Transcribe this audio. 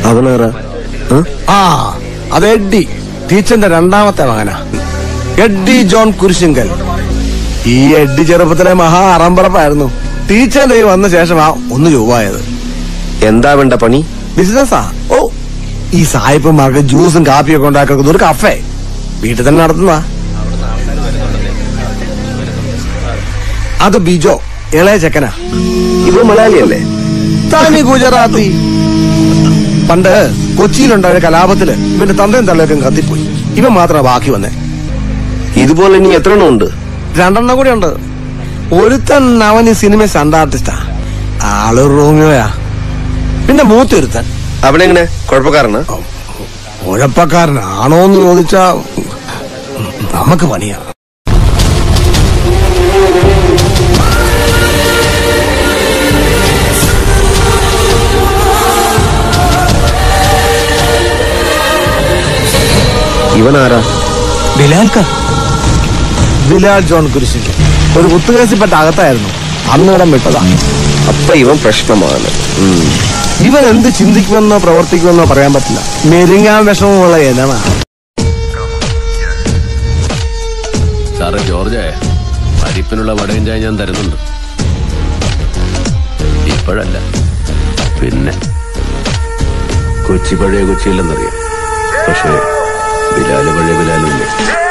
അവനാറാ ആ അത് എഡ്ഡി ടീച്ചറിന്റെ രണ്ടാമത്തെ മകനാ എഡ്ഡി ജോൺ കുരിശിങ്കൽ ഈ എഡ്ഡി ചെറുപ്പത്തിലെ മഹാ അറമ്പറപ്പായിരുന്നു ടീച്ചറിന്റെ കയ്യിൽ വന്ന ശേഷമാ ഒന്ന് ചൊവ്വായത് എന്താ വേണ്ട പണി ബിസിനസ്സാ ഓ ഈ സായിപ്പന്മാർക്ക് ജ്യൂസും കാപ്പിയൊക്കെ ഉണ്ടാക്കുന്ന ഒരു കഫേ വീട്ടിൽ തന്നെ നടത്തുന്ന അത് ബിജോ ഇളയ ചെക്കനാ ഇവ മലയാളിയല്ലേ തനി ഗുജറാത്തി പണ്ട് കൊച്ചിയിലുണ്ടായ കലാപത്തില് ഇവന്റെ തന്തയും തള്ളയൊക്കെ കത്തിപ്പോയി ഇവൻ മാത്രമാ ബാക്കി വന്നേ ഇതുപോലെ ഇനി എത്ര എണ്ണം ഉണ്ട് രണ്ടെണ്ണം കൂടി ഉണ്ട് ഒരുത്തൻ അവൻ ഈ സിനിമ സണ്ട ആർട്ടിസ്റ്റാ ആള് റോമിയോയാ പിന്നെ മൂത്തൊരുത്തൻ അവനെങ്ങനെ കുഴപ്പക്കാരനാ ഉഴപ്പക്കാരനാണോ എന്ന് ചോദിച്ചാ നമുക്ക് പണിയാ ഇവനാരാ ബിലാൽക്ക ബിലാൽ ജോൺ കുരിശിന്റെ ഒരു കുത്തുകേസിൽപ്പെട്ട അകത്തായിരുന്നു അന്നിടം വിട്ടതാ അപ്പൊ ഇവൻ പ്രശ്നമാണ് ഉം. ഇവൻ എന്ത് ചിന്തിക്കുമെന്നോ പ്രവർത്തിക്കുമെന്നോ പറയാൻ പറ്റില്ല മെരുങ്ങാൻ വിഷമമുള്ള ഇനമാ സാറേ ജോർജ് പരിപ്പിനുള്ള വടയും ചായ ഞാൻ തരുന്നുണ്ട് ഇപ്പോഴല്ല പിന്നെ കൊച്ചി പഴയ കൊച്ചിയില്ലെന്നറിയാം പക്ഷേ ബിലാല് പഴയ ബിലാലില്ലേ